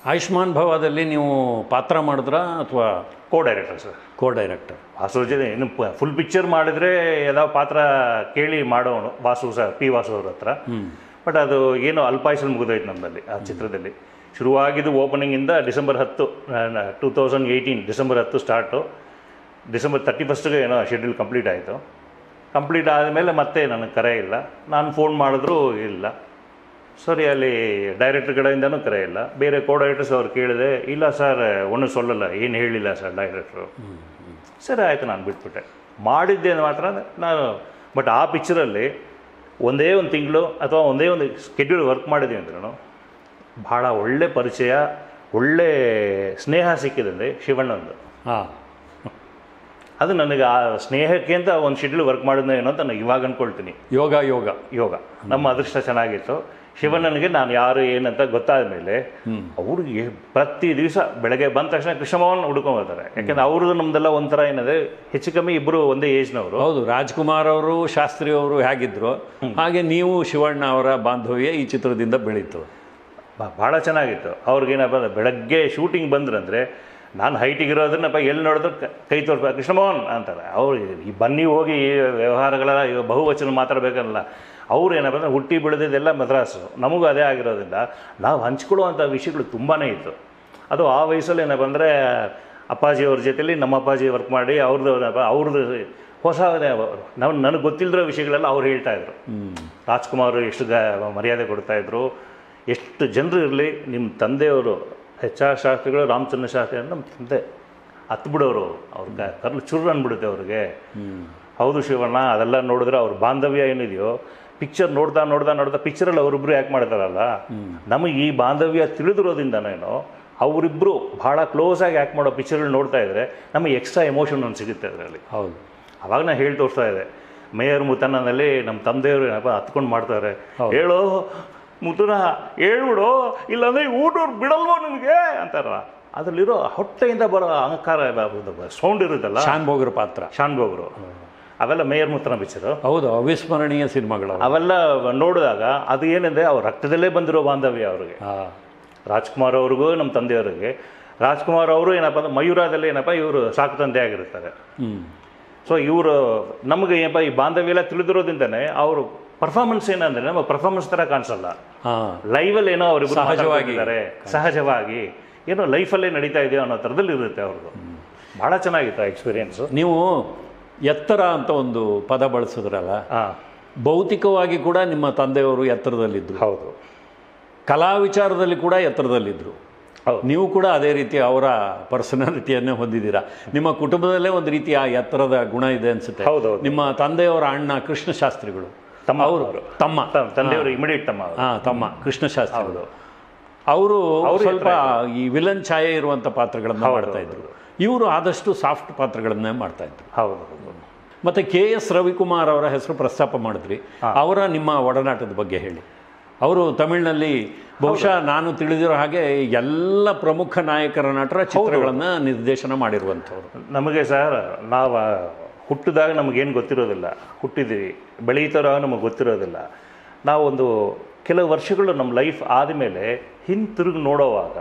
ಆಯುಷ್ಮಾನ್ ಭವದಲ್ಲಿ ನೀವು ಪಾತ್ರ ಮಾಡಿದ್ರಾ ಅಥವಾ co director sir co director Vasu ಜೊತೆ ಇನ್ನು ಫುಲ್ ಪಿಕ್ಚರ್ ಮಾಡಿದ್ರೆ ಯಾವ ಪಾತ್ರ ಕೇಳಿ ಮಾಡೋನು ವಾಸು ಸರ್ ಪಿ ವಾಸು ಅವ್ರ ಹತ್ರ ಬಟ್ ಅದು ಏನೋ ಅಲ್ಪಾಯುಷಲ್ಲಿ ಮುಗಿದೋಯ್ತು ನಮ್ಮಲ್ಲಿ ಆ ಚಿತ್ರದಲ್ಲಿ ಶುರುವಾಗಿದ್ದು ಓಪನಿಂಗಿಂದ ಡಿಸೆಂಬರ್ ಹತ್ತು ಟೂ ತೌಸಂಡ್ ಏಯ್ಟೀನ್ ಡಿಸೆಂಬರ್ ಹತ್ತು ಸ್ಟಾರ್ಟು ಡಿಸೆಂಬರ್ ತರ್ಟಿ ಫಸ್ಟ್ಗೆ ಏನೋ ಶೆಡ್ಯೂಲ್ ಕಂಪ್ಲೀಟ್ ಆಯಿತು ಕಂಪ್ಲೀಟ್ ಆದಮೇಲೆ ಮತ್ತೆ ನನಗೆ ಕರೆ ಇಲ್ಲ ನಾನು ಫೋನ್ ಮಾಡಿದ್ರು ಇಲ್ಲ ಸರಿ ಅಲ್ಲಿ ಡೈರೆಕ್ಟರ್ ಕಡೆಯಿಂದನೂ ಕರೆ ಇಲ್ಲ ಬೇರೆ ಕೋ ಡೈರೆಕ್ಟರ್ಸ್ ಅವ್ರು ಕೇಳಿದೆ ಇಲ್ಲ ಸರ್ ಒಣ್ಣು ಸೊಲ್ಲಲ್ಲ ಏನು ಹೇಳಿಲ್ಲ ಸರ್ ಡೈರೆಕ್ಟ್ರು ಸರಿ ಆಯಿತು ನಾನು ಬಿಟ್ಬಿಟ್ಟೆ ಮಾಡಿದ್ದೆ ಮಾತ್ರ ನಾನು ಬಟ್ ಆ ಪಿಕ್ಚರಲ್ಲಿ ಒಂದೇ ಒಂದು ತಿಂಗಳು ಅಥವಾ ಒಂದೇ ಒಂದು ಸ್ಕೆಡ್ಯೂಲ್ ವರ್ಕ್ ಮಾಡಿದ್ವಿ ಅಂದ್ರೂ ಭಾಳ ಒಳ್ಳೆ ಪರಿಚಯ ಒಳ್ಳೆ ಸ್ನೇಹ ಸಿಕ್ಕಿದೆ ಶಿವಣ್ಣಂದು ಹಾಂ ಅದು ನನಗೆ ಆ ಸ್ನೇಹಕ್ಕೆ ಅಂತ ಒಂದು ಶೆಡ್ಯೂಲ್ ವರ್ಕ್ ಮಾಡಿದ್ನೋ ಏನೋ ಅಂತ ನಾನು ಇವಾಗ ಅಂದ್ಕೊಳ್ತೀನಿ ಯೋಗ ಯೋಗ ಯೋಗ ನಮ್ಮ ಅದೃಷ್ಟ ಚೆನ್ನಾಗಿತ್ತು ಶಿವಣ್ಣನಿಗೆ ನಾನು ಯಾರು ಏನಂತ ಗೊತ್ತಾದ ಮೇಲೆ ಅವ್ರಿಗೆ ಪ್ರತಿ ದಿವಸ ಬೆಳಗ್ಗೆ ಬಂದ ತಕ್ಷಣ ಕೃಷ್ಣಮೋಹನ್ ಹುಡ್ಕೊಂಡ್ ಬರ್ತಾರೆ ಯಾಕಂದ್ರೆ ಅವ್ರದ್ದು ನಮ್ದೆಲ್ಲ ಒಂಥರ ಏನದೆ ಹೆಚ್ಚು ಕಮ್ಮಿ ಇಬ್ಬರು ಒಂದೇ ಏಜ್ನವರು ಹೌದು ರಾಜ್ಕುಮಾರ್ ಅವರು ಶಾಸ್ತ್ರಿ ಅವರು ಹೇಗಿದ್ರು ಹಾಗೆ ನೀವು ಶಿವಣ್ಣ ಅವರ ಬಾಂಧವ್ಯ ಈ ಚಿತ್ರದಿಂದ ಬೆಳೀತು ಭಾಳ ಚೆನ್ನಾಗಿತ್ತು ಅವ್ರಿಗೇನಪ್ಪ ಅಂದ್ರೆ ಬೆಳಗ್ಗೆ ಶೂಟಿಂಗ್ ಬಂದ್ರಂದ್ರೆ ನಾನು ಹೈಟಿಗೆ ಇರೋದನ್ನಪ್ಪ ಎಲ್ಲಿ ನೋಡಿದ್ರು ಕ- ಕೈ ತೋರ್ಪ ಕೃಷ್ಣಮೋಹನ್ ಅಂತಾರೆ ಅವ್ರು ಈ ಬನ್ನಿ ಹೋಗಿ ಈ ವ್ಯವಹಾರಗಳ ಈ ಬಹುವಚನ ಮಾತಾಡಬೇಕಲ್ಲ ಅವ್ರು ಏನಪ್ಪ ಅಂದ್ರೆ ಹುಟ್ಟಿ ಬೆಳೆದಿದ್ದೆಲ್ಲ ಮದ್ರಾಸು ನಮಗೂ ಅದೇ ಆಗಿರೋದ್ರಿಂದ ನಾವು ಹಂಚ್ಕೊಳ್ಳುವಂಥ ವಿಷಯಗಳು ತುಂಬಾ ಇತ್ತು ಅದು ಆ ವಯಸ್ಸಲ್ಲಿ ಏನಪ್ಪ ಅಂದರೆ ಅಪ್ಪಾಜಿ ಅವ್ರ ಜೊತೆಲಿ ನಮ್ಮ ಅಪ್ಪಾಜಿ ವರ್ಕ್ ಮಾಡಿ ಅವ್ರದ್ದು ಏನಪ್ಪ ಅವ್ರದ್ದು ಹೊಸ ನಾವು ನನಗೆ ಗೊತ್ತಿಲ್ಲದಿರೋ ವಿಷಯಗಳೆಲ್ಲ ಅವ್ರು ಹೇಳ್ತಾ ಇದ್ರು ರಾಜ್ಕುಮಾರ್ ಎಷ್ಟು ಗ ಮರ್ಯಾದೆ ಕೊಡ್ತಾಯಿದ್ರು ಎಷ್ಟು ಜನರು ಇರಲಿ ನಿಮ್ಮ ತಂದೆಯವರು ಎಚ್ ಆರ್ ಶಾಸ್ತ್ರಿಗಳು ರಾಮಚಂದ್ರ ಶಾಸ್ತ್ರಿ ಅಂದ್ರೆ ನಮ್ಮ ತಂದೆ ಹತ್ತು ಬಿಡೋರು ಅವ್ರಿಗೆ ಕರ್ಲು ಚುರು ಅಂದ್ಬಿಡುತ್ತೆ ಅವ್ರಿಗೆ ಹೌದು ಶಿವಣ್ಣ ಅದೆಲ್ಲ ನೋಡಿದ್ರೆ ಅವ್ರ ಬಾಂಧವ್ಯ ಏನಿದೆಯೋ ಪಿಕ್ಚರ್ ನೋಡ್ತಾ ನೋಡ್ತಾ ನೋಡ್ತಾ ಪಿಕ್ಚರಲ್ಲಿ ಅವರಿಬ್ರು ಯಾಕೆ ಮಾಡ್ತಾರಲ್ಲ ನಮಗೆ ಈ ಬಾಂಧವ್ಯ ತಿಳಿದಿರೋದ್ರಿಂದನೇನೋ ಅವರಿಬ್ಬರು ಭಾಳ ಕ್ಲೋಸ್ ಆಗಿ ಆ್ಯಕ್ಟ್ ಮಾಡೋ ಪಿಕ್ಚರ್ಗಳು ನೋಡ್ತಾ ಇದ್ರೆ ನಮಗೆ ಎಕ್ಸ್ಟ್ರಾ ಎಮೋಷನ್ ಒಂದು ಸಿಗುತ್ತೆ ಅದರಲ್ಲಿ ಹೌದು ಅವಾಗ ನಾನು ಹೇಳಿ ತೋರಿಸ್ತಾ ಇದ್ದೆ ಮೇಯರ್ ಮುತನಲ್ಲಿ ನಮ್ಮ ತಂದೆಯವರು ಏನಪ್ಪ ಹತ್ಕೊಂಡು ಮಾಡ್ತಾರೆ ಹೇಳು ಮುತುನ ಹೇಳ್ಬಿಡು ಇಲ್ಲಾಂದ್ರೆ ಊಟವ್ರು ಬಿಡಲ್ವೋ ನಿನಗೆ ಅಂತಾರ ಅದರಲ್ಲಿರೋ ಹೊಟ್ಟೆಯಿಂದ ಬರೋ ಅಹಂಕಾರ ಸೌಂಡ್ ಇರುತ್ತಲ್ಲ ಶಾನ್ ಭೋಗರ ಪಾತ್ರ ಶಾನ್ಭೋಗರು ಅವೆಲ್ಲ ಮೇಯರ್ ಮುತ್ತನ ಪಿಕ್ಚರು ಹೌದು ಅವಿಸ್ಮರಣೀಯ ಸಿನಿಮಾಗಳು ಅವು. ಅವೆಲ್ಲ ನೋಡಿದಾಗ ಅದು ಏನಿದೆ ಅವ್ರ ರಕ್ತದಲ್ಲೇ ಬಂದಿರೋ ಬಾಂಧವ್ಯ ಅವ್ರಿಗೆ ಆ, ರಾಜ್ಕುಮಾರ್ ಅವ್ರಿಗೂ ನಮ್ಮ ತಂದೆಯವ್ರಿಗೆ ರಾಜ್ಕುಮಾರ್ ಅವರು ಏನಪ್ಪ ಅಂದ್ರೆ ಮಯೂರಾದಲ್ಲಿ ಏನಪ್ಪ ಇವರು ಸಾಕು ತಂದೆ ಆಗಿರ್ತಾರೆ ಹ್ಮ್ ಸೊ ಇವರು ನಮಗೆ ಏನಪ್ಪ ಈ ಬಾಂಧವ್ಯ ಎಲ್ಲ ತಿಳಿದಿರೋದ್ರಿಂದನೇ ಅವರು ಪರ್ಫಾರ್ಮೆನ್ಸ್ ಏನಂದ್ರೆ ನಮ್ಮ ಪರ್ಫಾರ್ಮೆನ್ಸ್ ಥರ ಕಾಣಿಸಲ್ಲ ಹಾ ಲೈವಲ್ಲಿ ಏನೋ ಅವರು ಸಹಜವಾಗಿ. ಸಹಜವಾಗಿ ಏನೋ ಲೈಫಲ್ಲೇ ನಡೀತಾ ಇದೆಯೋ ಅನ್ನೋ ಥರದಲ್ಲಿ ಇರುತ್ತೆ ಅವ್ರದ್ದು ಭಾಳ ಚೆನ್ನಾಗಿತ್ತು ಆ ಎಕ್ಸ್ಪೀರಿಯೆನ್ಸು ನೀವು ಎತ್ತರ ಅಂತ ಒಂದು ಪದ ಬಳಸಿದ್ರಲ್ಲ ಹಾಂ ಭೌತಿಕವಾಗಿ ಕೂಡ ನಿಮ್ಮ ತಂದೆಯವರು ಎತ್ತರದಲ್ಲಿದ್ದರು ಹೌದು ಕಲಾ ವಿಚಾರದಲ್ಲಿ ಕೂಡ ಎತ್ತರದಲ್ಲಿದ್ದರು ಹೌದು. ನೀವು ಕೂಡ ಅದೇ ರೀತಿ ಅವರ ಪರ್ಸನಾಲಿಟಿಯನ್ನೇ ಹೊಂದಿದ್ದೀರಾ ನಿಮ್ಮ ಕುಟುಂಬದಲ್ಲೇ ಒಂದು ರೀತಿಯ ಎತ್ತರದ ಗುಣ ಇದೆ ಅನ್ಸುತ್ತೆ ಹೌದೌದು. ನಿಮ್ಮ ತಂದೆಯವರ ಅಣ್ಣ ಕೃಷ್ಣ ಶಾಸ್ತ್ರಿಗಳು ತಮ್ಮ ಅವರು ಅವರು ತಮ್ಮ ತ- ತಂದೆಯವರು ಇಮಿಡಿಯೇಟ್ ತಮ್ಮ ಅವರು. ಹಾ ತಮ್ಮ ಕೃಷ್ಣ ಶಾಸ್ತ್ರಿಗಳು ಹೌದು ಅವರು ಅವ್ರು ಸ್ವಲ್ಪ ಎತ್ತರ ಈ ವಿಲನ್ ಛಾಯೆ ಇರುವಂಥ ಪಾತ್ರಗಳನ್ನ ಹೌದು, ಮಾಡ್ತಾ ಇದ್ರು ಇವರು ಆದಷ್ಟು ಸಾಫ್ಟ್ ಪಾತ್ರಗಳನ್ನೇ ಮಾಡ್ತಾ ಇದ್ರು ಹೌದು ಹೌದು ಮತ್ತೆ ಕೆ ಎಸ್ ರವಿಕುಮಾರ್ ಅವರ ಹೆಸರು ಪ್ರಸ್ತಾಪ ಮಾಡಿದ್ರಿ ಅವರ ನಿಮ್ಮ ಒಡನಾಟದ ಬಗ್ಗೆ ಹೇಳಿ ಅವರು ತಮಿಳಿನಲ್ಲಿ ಬಹುಶಃ ನಾನು ತಿಳಿದಿರೋ ಹಾಗೆ ಎಲ್ಲ ಪ್ರಮುಖ ನಾಯಕರ ನಟರ ಚಿತ್ರಗಳನ್ನು ನಿರ್ದೇಶನ ಮಾಡಿರುವಂಥವ್ರು ನಮಗೆ ಸರ್ ನಾವು ಹುಟ್ಟಿದಾಗ ನಮಗೇನು ಗೊತ್ತಿರೋದಿಲ್ಲ ಹುಟ್ಟಿದ್ದೀವಿ ಬೆಳೀತಾರಾಗ ನಮಗೆ ಗೊತ್ತಿರೋದಿಲ್ಲ ನಾವೊಂದು ಕೆಲವು ವರ್ಷಗಳು ನಮ್ಮ ಲೈಫ್ ಆದಮೇಲೆ ಹಿಂತಿರುಗಿ ನೋಡೋವಾಗ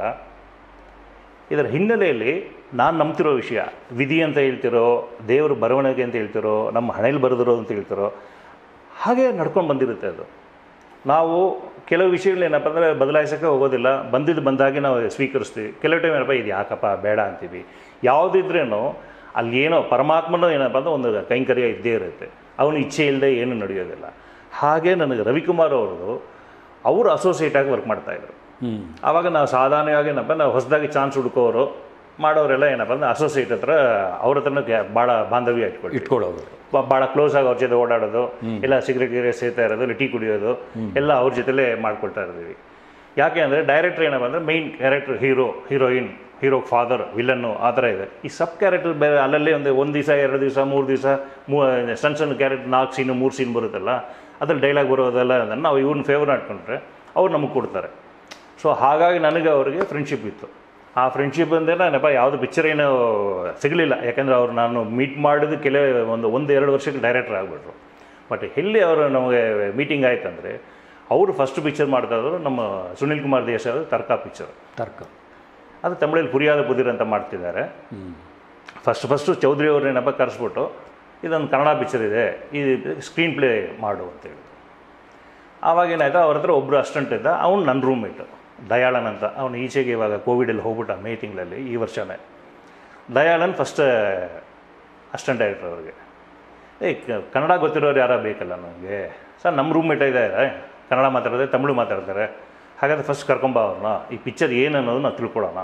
ಇದರ ಹಿನ್ನೆಲೆಯಲ್ಲಿ ನಾನು ನಂಬ್ತಿರೋ ವಿಷಯ ವಿಧಿ ಅಂತ ಹೇಳ್ತಿರೋ ದೇವ್ರ ಬರವಣಿಗೆ ಅಂತ ಹೇಳ್ತಿರೋ ನಮ್ಮ ಹಣೆಯಲ್ಲಿ ಬರೆದಿರೋ ಅಂತ ಹೇಳ್ತಿರೋ ಹಾಗೆ ನಡ್ಕೊಂಡು ಬಂದಿರುತ್ತೆ ಅದು ನಾವು ಕೆಲವು ವಿಷಯಗಳು ಏನಪ್ಪ ಅಂದರೆ ಬದಲಾಯಿಸೋಕ್ಕೆ ಹೋಗೋದಿಲ್ಲ ಬಂದಿದ್ದು ಬಂದಾಗೆ ನಾವು ಸ್ವೀಕರಿಸ್ತೀವಿ ಕೆಲವು ಟೈಮ್ ಏನಪ್ಪ ಇದು ಯಾಕಪ್ಪ ಬೇಡ ಅಂತೀವಿ ಯಾವುದಿದ್ರೇನೋ ಅಲ್ಲಿ ಏನೋ ಪರಮಾತ್ಮನೂ ಏನಪ್ಪ ಅಂದ್ರೆ ಒಂದು ಕೈಂಕರ್ಯ ಇದ್ದೇ ಇರುತ್ತೆ ಅವನ ಇಚ್ಛೆ ಇಲ್ಲದೆ ಏನೂ ನಡೆಯೋದಿಲ್ಲ ಹಾಗೆ ನನಗೆ ರವಿಕುಮಾರ್ ಅವ್ರದ್ದು ಅವರು ಅಸೋಸಿಯೇಟ್ ಆಗಿ ವರ್ಕ್ ಮಾಡ್ತಾಯಿದ್ರು ಹ್ಮ್ ಆವಾಗ ನಾವು ಸಾಧಾರಣವಾಗಿ ಏನಪ್ಪ ನಾವು ಹೊಸದಾಗಿ ಚಾನ್ಸ್ ಹುಡ್ಕೋರು ಮಾಡೋರೆಲ್ಲ ಏನಪ್ಪ ಅಂದ್ರೆ ಅಸೋಸಿಯೇಟ್ ಹತ್ರ ಅವ್ರ ಹತ್ರನೂ ಗ್ಯಾ- ಭಾಳ ಬಾಂಧವ್ಯ ಇಟ್ಕೊಳ್ತೀವಿ ಇಟ್ಕೊಳ್ಳೋದು ಬ- ಭಾಳ ಕ್ಲೋಸ್ ಆಗಿ ಅವ್ರ ಜೊತೆ ಓಡಾಡೋದು ಎಲ್ಲ ಸಿಗರೇಟ್ ಗಿಗರೇಟ್ ಸೇತಾ ಇರೋದು ಇಲ್ಲ ಟೀ ಕುಡಿಯೋದು ಎಲ್ಲ ಅವ್ರ ಜೊತೆಲೇ ಮಾಡ್ಕೊಳ್ತಾ ಇರ್ತೀವಿ ಯಾಕೆ ಅಂದರೆ ಡೈರೆಕ್ಟರ್ ಏನಪ್ಪ ಅಂದರೆ main character hero heroine hero father villain ಆ ಥರ ಇದೆ ಈ ಸಬ್ ಕ್ಯಾರೆಕ್ಟರ್ ಬೇರೆ ಅಲ್ಲಲ್ಲೇ ಒಂದು ಒಂದು ದಿವಸ ಎರಡು ದಿವಸ ಮೂರು ದಿವಸ ಮೂ ಸಣ್ಣ ಸಣ್ಣ ಕ್ಯಾರೆಕ್ಟರ್ ನಾಲ್ಕು ಸೀನು ಮೂರು ಸೀನ್ ಬರುತ್ತಲ್ಲ ಅದ್ರಲ್ಲಿ ಡೈಲಾಗ್ ಬರೋದೆಲ್ಲ ಅದನ್ನು ನಾವು ಇವ್ನ ಫೇವರ್ ಮಾಡ್ಕೊಂಡ್ರೆ ಅವ್ರು ನಮಗೆ ಕೊಡ್ತಾರೆ ಸೊ ಹಾಗಾಗಿ ನನಗೆ ಅವರಿಗೆ ಫ್ರೆಂಡ್ಶಿಪ್ ಇತ್ತು ಆ ಫ್ರೆಂಡ್ಶಿಪ್ ಅಂದರೆ ನಾನಪ್ಪ ಯಾವುದು ಪಿಕ್ಚರ್ ಏನು ಸಿಗಲಿಲ್ಲ ಯಾಕಂದರೆ ಅವ್ರು ನಾನು ಮೀಟ್ ಮಾಡಿದ ಕೆಲವೇ ಒಂದು ಒಂದು ಎರಡು ವರ್ಷಕ್ಕೆ ಡೈರೆಕ್ಟರ್ ಆಗಿಬಿಟ್ರು ಬಟ್ ಎಲ್ಲಿ ಅವರು ನಮಗೆ ಮೀಟಿಂಗ್ ಆಯ್ತಂದರೆ ಅವರು ಫಸ್ಟ್ ಪಿಕ್ಚರ್ ಮಾಡ್ತಾ ಇದ್ರು ನಮ್ಮ ಸುನಿಲ್ ಕುಮಾರ್ ದೇಶ್ ಅವರು ತರ್ಕ ಪಿಕ್ಚರ್ ತರ್ಕ ಅದು ತಮಿಳಲ್ಲಿ ಪುರಿಯಾದ ಪುದಿರ್ ಅಂತ ಮಾಡ್ತಿದ್ದಾರೆ ಫಸ್ಟ್ ಫಸ್ಟು ಚೌಧರಿ ಅವ್ರನ್ನೇನಪ್ಪ ಕರೆಸ್ಬಿಟ್ಟು ಇದೊಂದು ಕನ್ನಡ ಪಿಕ್ಚರ್ ಇದೆ ಈ ಸ್ಕ್ರೀನ್ ಪ್ಲೇ ಮಾಡು ಅಂತೇಳಿ ಆವಾಗ ಏನಾಯ್ತು ಅವ್ರ ಹತ್ರ ಒಬ್ಬರು ಅಸ್ಟೆಂಟ್ ಇದ್ದ ಅವ್ನು ನನ್ನ ರೂಮ್ಮೇಟು ದಯಾಳನ್ ಅಂತ ಅವನು ಈಚೆಗೆ ಇವಾಗ ಕೋವಿಡಲ್ಲಿ ಹೋಗ್ಬಿಟ್ಟ ಮೇ ತಿಂಗಳಲ್ಲಿ ಈ ವರ್ಷನೇ ದಯಾಳನ್ ಫಸ್ಟ್ ಅಸ್ಟೆಂಟ್ ಡೈರೆಕ್ಟರ್ ಅವ್ರಿಗೆ ಏ ಕ- ಕನ್ನಡ ಗೊತ್ತಿರೋರು ಯಾರೋ ಬೇಕಲ್ಲ ನನಗೆ ಸರ್ ನಮ್ಮ ರೂಮ್ಮೇಟ್ ಇದ್ದಾರೆ ಕನ್ನಡ ಮಾತಾಡ್ತಾರೆ ತಮಿಳು ಮಾತಾಡ್ತಾರೆ ಹಾಗಾದ್ರೆ ಫಸ್ಟ್ ಕರ್ಕೊಂಬ ಅವ್ರನ್ನ ಈ ಪಿಕ್ಚರ್ ಏನು ಅನ್ನೋದು ನಾವು ತಿಳ್ಕೊಳ್ಳೋಣ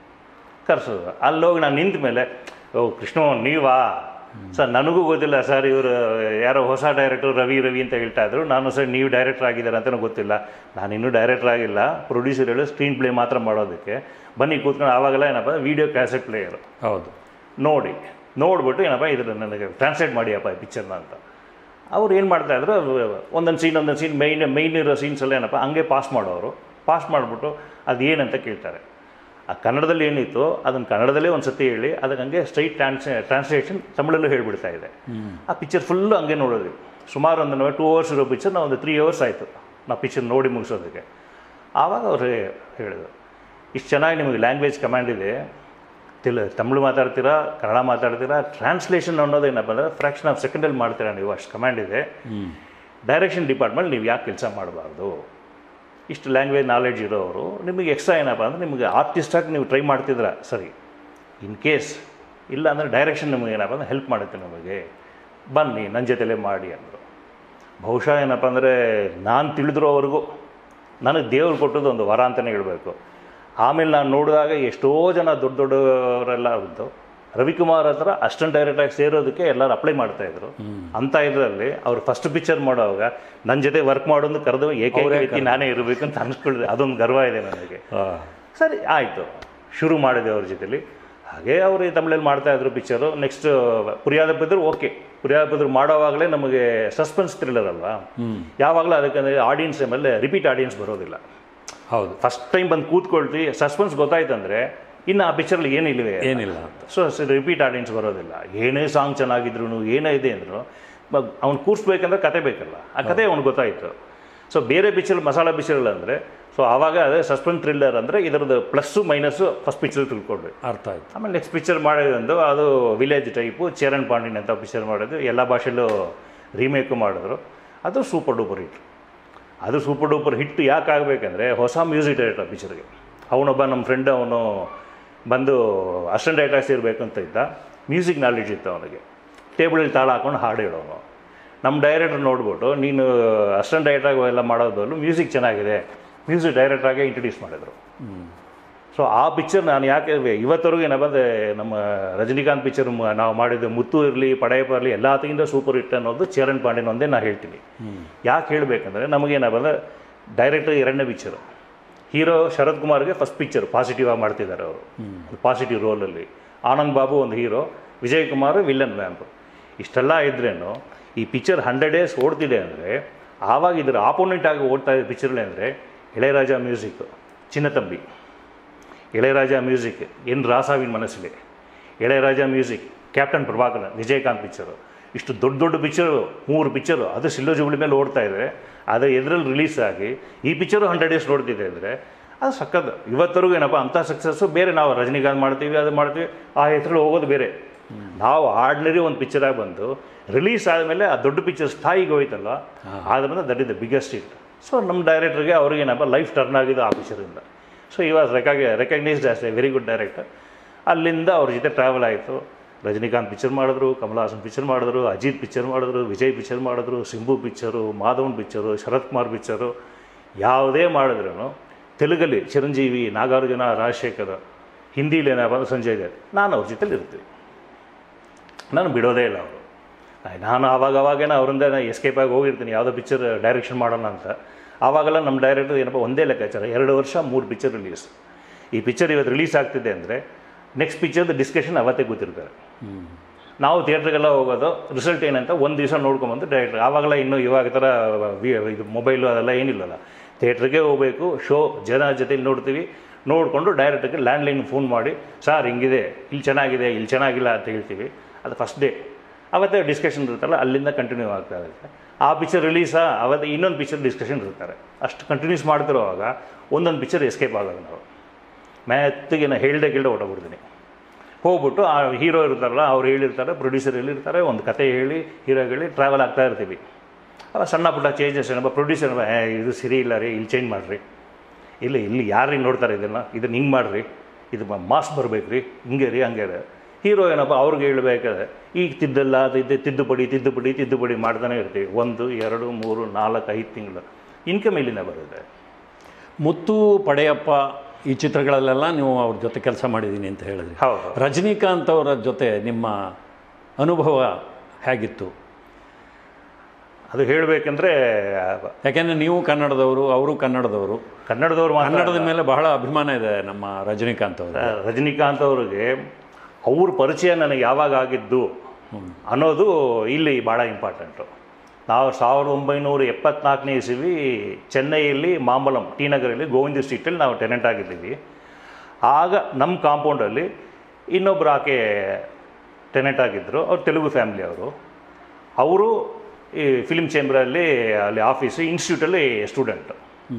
ಕರ್ಸೋದು ಅಲ್ಲೋಗಿ ನಾನು ನಿಂತ ಮೇಲೆ ಓ ಕೃಷ್ಣಮೋಹನ್ ನೀವಾ ಸರ್ ನನಗೂ ಗೊತ್ತಿಲ್ಲ ಸರ್ ಇವರು ಯಾರೋ ಹೊಸ ಡೈರೆಕ್ಟರ್ ರವಿ ರವಿ ಅಂತ ಹೇಳ್ತಾ ಇದ್ರು ನಾನು ಸರ್ ನೀವು ಡೈರೆಕ್ಟರ್ ಆಗಿದ್ದಾರೆ ಅಂತಲೂ ಗೊತ್ತಿಲ್ಲ ನಾನು ಇನ್ನೂ ಡೈರೆಕ್ಟರ್ ಆಗಿಲ್ಲ ಪ್ರೊಡ್ಯೂಸರ್ ಹೇಳಿ ಸ್ಕ್ರೀನ್ ಪ್ಲೇ ಮಾತ್ರ ಮಾಡೋದಕ್ಕೆ ಬನ್ನಿ ಕೂತ್ಕೊಂಡು ಆವಾಗೆಲ್ಲ ಏನಪ್ಪ ವೀಡಿಯೋ ಕ್ಯಾಸೆಟ್ ಪ್ಲೇಯರು ಹೌದು ನೋಡಿ ನೋಡ್ಬಿಟ್ಟು ಏನಪ್ಪ ಇದ್ರ ನನಗೆ ಟ್ರಾನ್ಸ್ಲೇಟ್ ಮಾಡಿಯಪ್ಪ ಈ ಪಿಕ್ಚರ್ನ ಅಂತ ಅವ್ರು ಏನು ಮಾಡ್ತಾ ಇದ್ರು ಒಂದೊಂದು ಸೀನ್ ಒಂದೊಂದು ಸೀನ್ ಮೈನ್ ಮೈನ್ ಇರೋ ಸೀನ್ಸ್ ಎಲ್ಲ ಏನಪ್ಪ ಹಂಗೆ ಪಾಸ್ ಮಾಡೋರು ಪಾಸ್ ಮಾಡಿಬಿಟ್ಟು ಅದು ಏನಂತ ಕೇಳ್ತಾರೆ ಆ ಕನ್ನಡದಲ್ಲಿ ಏನಿತ್ತು ಅದನ್ನು ಕನ್ನಡದಲ್ಲೇ ಒಂದು ಸತಿ ಹೇಳಿ ಅದಕ್ಕೆ ಹಂಗೆ ಸ್ಟ್ರೈಟ್ ಟ್ರಾನ್ಸ್ ಟ್ರಾನ್ಸ್ಲೇಷನ್ ತಮಿಳಲ್ಲೂ ಹೇಳ್ಬಿಡ್ತಾ ಇದೆ ಆ ಪಿಕ್ಚರ್ ಫುಲ್ಲು ಹಂಗೆ ನೋಡೋದು ಸುಮಾರು ಒಂದು ಟೂ ಅವರ್ಸ್ ಇರೋ ಪಿಕ್ಚರ್ ನಾವು ಒಂದು ತ್ರೀ ಅವರ್ಸ್ ಆಯಿತು ನಾವು ಪಿಕ್ಚರ್ ನೋಡಿ ಮುಗಿಸೋದಕ್ಕೆ ಆವಾಗ ಅವ್ರು ಹೇಳಿದ್ರು ಇಷ್ಟು ಚೆನ್ನಾಗಿ ನಿಮಗೆ ಲ್ಯಾಂಗ್ವೇಜ್ ಕಮಾಂಡ್ ಇದೆ ತಿಲ್ ತಮಿಳು ಮಾತಾಡ್ತೀರಾ ಕನ್ನಡ ಮಾತಾಡ್ತೀರಾ ಟ್ರಾನ್ಸ್ಲೇಷನ್ ಅನ್ನೋದು ಏನಪ್ಪ ಅಂದರೆ ಫ್ರ್ಯಾಕ್ಷನ್ ಆಫ್ ಸೆಕೆಂಡಲ್ಲಿ ಮಾಡ್ತೀರಾ ನೀವು ಅಷ್ಟು ಕಮಾಂಡ್ ಇದೆ ಡೈರೆಕ್ಷನ್ ಡಿಪಾರ್ಟ್ಮೆಂಟ್ ನೀವು ಯಾಕೆ ಕೆಲಸ ಮಾಡಬಾರ್ದು ಇಷ್ಟು ಲ್ಯಾಂಗ್ವೇಜ್ ನಾಲೆಡ್ಜ್ ಇರೋರು ನಿಮಗೆ ಎಕ್ಸ್ಟ್ರಾ ಏನಪ್ಪ ಅಂದರೆ ನಿಮಗೆ ಆರ್ಟಿಸ್ಟಾಗಿ ನೀವು ಟ್ರೈ ಮಾಡ್ತಿದ್ರ ಸರಿ ಇನ್ ಕೇಸ್ ಇಲ್ಲ ಅಂದರೆ ಡೈರೆಕ್ಷನ್ ನಿಮಗೆ ಏನಪ್ಪ ಅಂದರೆ ಹೆಲ್ಪ್ ಮಾಡುತ್ತೆ ನಮಗೆ ಬನ್ನಿ ನನ್ನ ಜೊತೆಲೇ ಮಾಡಿ ಅಂದರು ಬಹುಶಃ ಏನಪ್ಪ ಅಂದರೆ ನಾನು ತಿಳಿದಿರೋವರೆಗೂ ನನಗೆ ದೇವ್ರು ಕೊಟ್ಟದ್ದು ಒಂದು ವರ ಅಂತಲೇ ಹೇಳಬೇಕು ಆಮೇಲೆ ನಾನು ನೋಡಿದಾಗ ಎಷ್ಟೋ ಜನ ದೊಡ್ಡ ದೊಡ್ಡವರೆಲ್ಲ ಇದ್ದು ರವಿಕುಮಾರ್ ಹತ್ರ ಅಸ್ಟೆಂಟ್ ಡೈರೆಕ್ಟಾಗಿ ಸೇರೋದಕ್ಕೆ ಎಲ್ಲರೂ ಅಪ್ಲೈ ಮಾಡ್ತಾಯಿದ್ರು ಅಂತ ಇದರಲ್ಲಿ ಅವ್ರು ಫಸ್ಟ್ ಪಿಕ್ಚರ್ ಮಾಡುವಾಗ ನನ್ನ ಜೊತೆ ವರ್ಕ್ ಮಾಡೋದು ಕರೆದು ಏಕೈಕ ವ್ಯಕ್ತಿ ನಾನೇ ಇರಬೇಕು ಅಂತ ಅನ್ಸ್ಕೊಳ್ಳಿ ಅದೊಂದು ಗರ್ವ ಇದೆ ನನಗೆ ಸರಿ ಆಯಿತು ಶುರು ಮಾಡಿದೆ ಅವ್ರ ಜೊತೆಲಿ ಹಾಗೆ ಅವರು ಈ ತಮಿಳಲ್ಲಿ ಮಾಡ್ತಾ ಇದ್ರು picture next Puriyaadha Pudhir okay Puriyaadha Pudhir ಮಾಡೋವಾಗಲೇ ನಮಗೆ ಸಸ್ಪೆನ್ಸ್ ಥ್ರಿಲ್ಲರ್ ಅಲ್ವಾ ಯಾವಾಗಲೂ ಅದಕ್ಕೆ ಆಡಿಯನ್ಸ್ ಮೇಲೆ ರಿಪೀಟ್ ಆಡಿಯನ್ಸ್ ಬರೋದಿಲ್ಲ ಹೌದು ಫಸ್ಟ್ ಟೈಮ್ ಬಂದು ಕೂತ್ಕೊಳ್ತಿ ಸಸ್ಪೆನ್ಸ್ ಗೊತ್ತಾಯ್ತಂದ್ರೆ ಇನ್ನು ಆ ಪಿಕ್ಚರ್ಲಿ ಏನಿಲ್ವೇ ಏನಿಲ್ಲ ಅಂತ ಸೊ ರಿಪೀಟ್ ಆಡಿಯನ್ಸ್ ಬರೋದಿಲ್ಲ ಏನೇ ಸಾಂಗ್ ಚೆನ್ನಾಗಿದ್ರು ಏನೇ ಇದೆ ಅಂದರು ಅವ್ನು ಕೂರಿಸ್ಬೇಕಂದ್ರೆ ಕತೆ ಬೇಕಲ್ಲ ಆ ಕತೆ ಅವ್ನಿಗೆ ಗೊತ್ತಾಯಿತು ಸೊ ಬೇರೆ ಪಿಕ್ಚರ್ ಮಸಾಲ ಪಿಕ್ಚರ್ ಅಂದರೆ ಸೊ ಆವಾಗ ಅದೇ ಸಸ್ಪೆನ್ಸ್ ಥ್ರಿಲ್ಲರ್ ಅಂದರೆ ಇದರದ್ದು ಪ್ಲಸ್ಸು ಮೈನಸ್ಸು ಫಸ್ಟ್ ಪಿಕ್ಚರ್ ತಿಳ್ಕೊಳ್ಬೇಕು ಅರ್ಥ ಆಯ್ತು ಆಮೇಲೆ ನೆಕ್ಸ್ಟ್ ಪಿಕ್ಚರ್ ಮಾಡಿದೊಂದು ಅದು ವಿಲೇಜ್ ಟೈಪು ಚರಣ್ ಪಾಂಡಿನ್ ಅಂತ ಪಿಕ್ಚರ್ ಮಾಡಿದ್ರು ಎಲ್ಲ ಭಾಷೆಯಲ್ಲೂ ರೀಮೇಕು ಮಾಡಿದ್ರು ಅದು ಸೂಪರ್ ಡೂಪರ್ ಹಿಟ್ ಅದು ಸೂಪರ್ ಡೂಪರ್ ಹಿಟ್ ಯಾಕೆ ಆಗಬೇಕಂದ್ರೆ ಹೊಸ ಮ್ಯೂಸಿಕ್ ಡೈರೆಕ್ಟರ್ ಪಿಕ್ಚರ್ಗೆ ಅವನೊಬ್ಬ ನಮ್ಮ ಫ್ರೆಂಡ್ ಅವನು ಬಂದು ಅಸ್ಟೆಂಟ್ ಡೈರೆಕ್ಟರ್ ಸೇರಬೇಕು ಅಂತ ಇದ್ದ ಮ್ಯೂಸಿಕ್ ನಾಲೆಡ್ಜ್ ಇತ್ತು ಅವನಿಗೆ ಟೇಬಲಲ್ಲಿ ತಾಳ ಹಾಕೊಂಡು ಹಾಡು ಹೇಳೋನು ನಮ್ಮ ಡೈರೆಕ್ಟರ್ ನೋಡ್ಬಿಟ್ಟು ನೀನು ಅಸ್ಟೆಂಟ್ ಡೈರೆಕ್ಟಾಗಿ ಎಲ್ಲ ಮಾಡೋದಲ್ಲೂ ಮ್ಯೂಸಿಕ್ ಚೆನ್ನಾಗಿದೆ ಮ್ಯೂಸಿಕ್ ಡೈರೆಕ್ಟ್ರಾಗೆ ಇಂಟ್ರಡ್ಯೂಸ್ ಮಾಡಿದ್ರು ಸೊ ಆ ಪಿಕ್ಚರ್ ನಾನು ಯಾಕೆ ಇವತ್ತವರೆಗೂ ಏನಪ್ಪ ಅಂದರೆ ನಮ್ಮ ರಜನಿಕಾಂತ್ ಪಿಕ್ಚರ್ ನಾವು ಮಾಡಿದ್ದು ಮುತ್ತು ಇರಲಿ ಪಡೆಯಪ್ಪ ಇರಲಿ ಎಲ್ಲತ್ತಿಗಿಂತ ಸೂಪರ್ ಹಿಟ್ ಅನ್ನೋದು ಚರಣ್ ಪಾಂಡ್ಯನ್ ಒಂದೇ ನಾನು ಹೇಳ್ತೀನಿ ಯಾಕೆ ಹೇಳಬೇಕಂದ್ರೆ ನಮಗೇನಪ್ಪ ಅಂದರೆ ಡೈರೆಕ್ಟರ್ ಎರಡನೇ ಪಿಕ್ಚರು ಹೀರೋ ಶರತ್ ಕುಮಾರ್ಗೆ ಫಸ್ಟ್ ಪಿಕ್ಚರ್ ಪಾಸಿಟಿವ್ ಆಗಿ ಮಾಡ್ತಿದ್ದಾರೆ ಅವರು ಪಾಸಿಟಿವ್ ರೋಲಲ್ಲಿ ಆನಂದ್ ಬಾಬು ಒಂದು hero Vijay Kumar villain vamp ಇಷ್ಟೆಲ್ಲ ಇದ್ರೇನು ಈ ಪಿಕ್ಚರ್ ಹಂಡ್ರೆಡ್ ಡೇಸ್ ಓಡ್ತಿದೆ ಅಂದರೆ ಆವಾಗ ಇದರ ಆಪೋನೆಂಟ್ ಆಗಿ ಓಡ್ತಾ ಇದ್ದ ಪಿಕ್ಚರ್ಲಿ ಅಂದರೆ ಇಳೆಯರಾಜ ಮ್ಯೂಸಿಕ್ ಚಿನ್ನತಂಬಿ ಇಳೆಯರಾಜ ಮ್ಯೂಸಿಕ್ ಎನ್ ರಾಸಾವಿನ ಮನಸ್ಸಿಗೆ Ilaiyaraaja music captain Prabhakar Vijayakanth picture ಇಷ್ಟು ದೊಡ್ಡ ದೊಡ್ಡ ಪಿಕ್ಚರು ಮೂರು ಪಿಕ್ಚರು ಅದು ಸಿಲ್ಲೋ ಜುಬ್ಳಿ ಮೇಲೆ ಓಡ್ತಾ ಇದೆ ಅದು ಎದ್ರಲ್ಲಿ ರಿಲೀಸ್ ಆಗಿ ಈ ಪಿಕ್ಚರು ಹಂಡ್ರೆಡ್ ಡೇಸ್ ನೋಡ್ತಿದೆ ಅಂದರೆ ಅದು ಸಕ್ಕತ್ ಇವತ್ತರೆಗೂ ಏನಪ್ಪ ಅಂಥ ಸಕ್ಸಸ್ಸು ಬೇರೆ ನಾವು ರಜನಿಕಾಂತ್ ಮಾಡ್ತೀವಿ ಅದು ಮಾಡ್ತೀವಿ ಆ ಹೆಸರಲ್ಲಿ ಹೋಗೋದು ಬೇರೆ ನಾವು ಆರ್ಡಿನರಿ ಒಂದು ಪಿಕ್ಚರಾಗಿ ಬಂದು ರಿಲೀಸ್ ಆದಮೇಲೆ ಆ ದೊಡ್ಡ ಪಿಕ್ಚರ್ ಸ್ಥಾಯಿಗೆ ಹೋಯ್ತಲ್ಲ ಆದ್ರಿಂದ that is the biggest hit so ನಮ್ಮ ಡೈರೆಕ್ಟರ್ಗೆ ಅವ್ರಿಗೇನಪ್ಪ ಲೈಫ್ ಟರ್ನ್ ಆಗಿದೆ ಆ ಪಿಕ್ಚರಿಂದ ಸೊ ಈ was recog recognised as a very good director ಅಲ್ಲಿಂದ ಅವ್ರ ಜೊತೆ ಟ್ರಾವೆಲ್ ಆಯಿತು ರಜನಿಕಾಂತ್ ಪಿಕ್ಚರ್ ಮಾಡಿದ್ರು ಕಮಲ್ ಹಾಸನ್ ಪಿಕ್ಚರ್ ಮಾಡಿದ್ರು ಅಜಿತ್ ಪಿಕ್ಚರ್ ಮಾಡಿದ್ರು ವಿಜಯ್ ಪಿಕ್ಚರ್ ಮಾಡಿದ್ರು Simbu picture Madhavan picture Sarath Kumar picture ಯಾವುದೇ ಮಾಡಿದ್ರು ತೆಲುಗಲ್ಲಿ ಚಿರಂಜೀವಿ ನಾಗಾರ್ಜುನ ರಾಜಶೇಖರ್ ಹಿಂದಿಲಿ ಏನಪ್ಪ ಅಂದ್ರೆ ಸಂಜಯ್ ದತ್ ನಾನು ಅವ್ರ ಜೊತೆಲಿ ಇರ್ತೀವಿ ನಾನು ಬಿಡೋದೇ ಇಲ್ಲ ಅವರು ನಾನು ಆವಾಗ ಅವಾಗೇನೋ ಅವರಿಂದ ಎಸ್ಕೇಪ್ ಆಗಿ ಹೋಗಿರ್ತೀನಿ ಯಾವುದೋ ಪಿಕ್ಚರ್ ಡೈರೆಕ್ಷನ್ ಮಾಡೋಣ ಅಂತ ಆವಾಗೆಲ್ಲ ನಮ್ಮ ಡೈರೆಕ್ಟರ್ ಏನಪ್ಪ ಒಂದೇ ಲೆಕ್ಕಾಚಾರ ಎರಡು ವರ್ಷ ಮೂರು ಪಿಕ್ಚರ್ ರಿಲೀಸ್ ಈ ಪಿಕ್ಚರ್ ಇವತ್ತು ರಿಲೀಸ್ ಆಗ್ತಿದೆ ಅಂದರೆ ನೆಕ್ಸ್ಟ್ ಪಿಕ್ಚರ್ದು ಡಿಸ್ಕಷನ್ ಅವತ್ತೇ ಗೊತ್ತಿರ್ತಾರೆ ನಾವು ಥಿಯೇಟ್ರಿಗೆಲ್ಲ ಹೋಗೋದು ರಿಸಲ್ಟ್ ಏನಂತ ಒಂದು ದಿವಸ ನೋಡ್ಕೊಂಬಂದು ಡೈರೆಕ್ಟರ್ ಆವಾಗೆಲ್ಲ ಇನ್ನೂ ಇವಾಗ ಥರ ವಿ ಇದು ಮೊಬೈಲು ಅದೆಲ್ಲ ಏನಿಲ್ಲಲ್ಲ ಥಿಯೇಟ್ರಿಗೆ ಹೋಗಬೇಕು ಶೋ ಜನ ಜೊತೆಲಿ ನೋಡ್ತೀವಿ ನೋಡಿಕೊಂಡು ಡೈರೆಕ್ಟ್ಗೆ ಲ್ಯಾಂಡ್ಲೈನ್ ಫೋನ್ ಮಾಡಿ ಸರ್ ಹಿಂಗಿದೆ ಇಲ್ಲಿ ಚೆನ್ನಾಗಿದೆ ಇಲ್ಲಿ ಚೆನ್ನಾಗಿಲ್ಲ ಅಂತ ಹೇಳ್ತೀವಿ ಅದು ಫಸ್ಟ್ ಡೇ ಅವತ್ತೇ ಡಿಸ್ಕಷನ್ ಇರುತ್ತಲ್ಲ ಅಲ್ಲಿಂದ ಕಂಟಿನ್ಯೂ ಆಗ್ತಾ ಇರುತ್ತೆ ಆ ಪಿಕ್ಚರ್ ರಿಲೀಸಾ ಅವತ್ತು ಇನ್ನೊಂದು ಪಿಕ್ಚರ್ ಡಿಸ್ಕಷನ್ ಇರ್ತಾರೆ ಅಷ್ಟು ಕಂಟಿನ್ಯೂಸ್ ಮಾಡ್ತಿರೋವಾಗ ಒಂದೊಂದು ಪಿಕ್ಚರ್ ಎಸ್ಕೇಪ್ ಆಗೋದು ನಾವು ಮೆತ್ತಗೆ ನಾನು ಹೇಳ್ದೆ ಕೇಳ್ದೆ ಹೊಟ್ಟೋಗ್ಬಿಡ್ತೀನಿ ಹೋಗ್ಬಿಟ್ಟು ಆ ಹೀರೋ ಇರ್ತಾರಲ್ಲ ಅವ್ರು ಹೇಳಿರ್ತಾರೆ ಪ್ರೊಡ್ಯೂಸರ್ ಹೇಳಿರ್ತಾರೆ ಒಂದು ಕತೆ ಹೇಳಿ ಹೀರೋ ಹೇಳಿ ಟ್ರಾವೆಲ್ ಆಗ್ತಾ ಇರ್ತೀವಿ ಅವಾಗ ಸಣ್ಣ ಪುಟ್ಟ ಚೇಂಜಸ್ ಏನಪ್ಪ ಪ್ರೊಡ್ಯೂಸರ್ ಇದು ಸರಿ ಇಲ್ಲ ರೀ ಇಲ್ಲಿ ಚೇಂಜ್ ಮಾಡಿರಿ ಇಲ್ಲ ಇಲ್ಲಿ ಯಾರು ಹಿಂಗೆ ನೋಡ್ತಾರೆ ಇದನ್ನು ಇದನ್ನು ಹಿಂಗೆ ಮಾಡಿರಿ ಇದು ಮಾಸ್ ಬರ್ಬೇಕು ರೀ ಹಿಂಗೆ ರೀ ಹಂಗೆ ರೀ ಹೀರೋ ಏನಪ್ಪ ಅವ್ರಿಗೆ ಹೇಳ್ಬೇಕಾದ್ರೆ ಈಗ ತಿದ್ದಲ್ಲ ತಿದ್ದೆ ತಿದ್ದುಪಡಿ ತಿದ್ದುಪಡಿ ತಿದ್ದುಪಡಿ ಮಾಡ್ತಾನೆ ಇರ್ತೀವಿ ಒಂದು ಎರಡು ಮೂರು ನಾಲ್ಕು ಐದು ತಿಂಗಳು ಇನ್ಕಮ್ ಇಲ್ಲಿಂದ ಬರುತ್ತೆ ಮುತ್ತು ಪಡೆಯಪ್ಪ ಈ ಚಿತ್ರಗಳಲ್ಲೆಲ್ಲ ನೀವು ಅವ್ರ ಜೊತೆ ಕೆಲಸ ಮಾಡಿದ್ದೀನಿ ಅಂತ ಹೇಳಿದ್ರಿ ಹೌದು ರಜನಿಕಾಂತ್ ಅವರ ಜೊತೆ ನಿಮ್ಮ ಅನುಭವ ಹೇಗಿತ್ತು ಅದು ಹೇಳಬೇಕಂದ್ರೆ ಯಾಕೆಂದರೆ ನೀವು ಕನ್ನಡದವರು ಅವರು ಕನ್ನಡದವರು ಕನ್ನಡದವ್ರು ಮಾತ್ರ ಕನ್ನಡದ ಮೇಲೆ ಬಹಳ ಅಭಿಮಾನ ಇದೆ ನಮ್ಮ ರಜನಿಕಾಂತ್ ಅವರು ರಜನಿಕಾಂತ್ ಅವ್ರಿಗೆ ಅವ್ರ ಪರಿಚಯ ನನಗೆ ಯಾವಾಗ ಆಗಿದ್ದು ಅನ್ನೋದು ಇಲ್ಲಿ ಭಾಳ ಇಂಪಾರ್ಟೆಂಟು ನಾವು ಸಾವಿರದ ಒಂಬೈನೂರ ಎಪ್ಪತ್ನಾಲ್ಕನೇ ಇಸವಿ ಚೆನ್ನೈಯಲ್ಲಿ ಮಾಂಬಲಂ ಟಿ ನಗರಲ್ಲಿ ಗೋವಿಂದ ಸ್ಟ್ರೀಟಲ್ಲಿ ನಾವು ಟೆನೆಂಟ್ ಆಗಿದ್ದೀವಿ ಆಗ ನಮ್ಮ ಕಾಂಪೌಂಡಲ್ಲಿ ಇನ್ನೊಬ್ಬರು ಆಕೆ ಟೆನೆಂಟ್ ಆಗಿದ್ದರು ಅವ್ರು ತೆಲುಗು ಫ್ಯಾಮಿಲಿ ಅವರು ಅವರು ಈ ಫಿಲ್ಮ್ ಚೇಂಬರಲ್ಲಿ ಅಲ್ಲಿ ಆಫೀಸು ಇನ್ಸ್ಟಿಟ್ಯೂಟಲ್ಲಿ ಸ್ಟೂಡೆಂಟು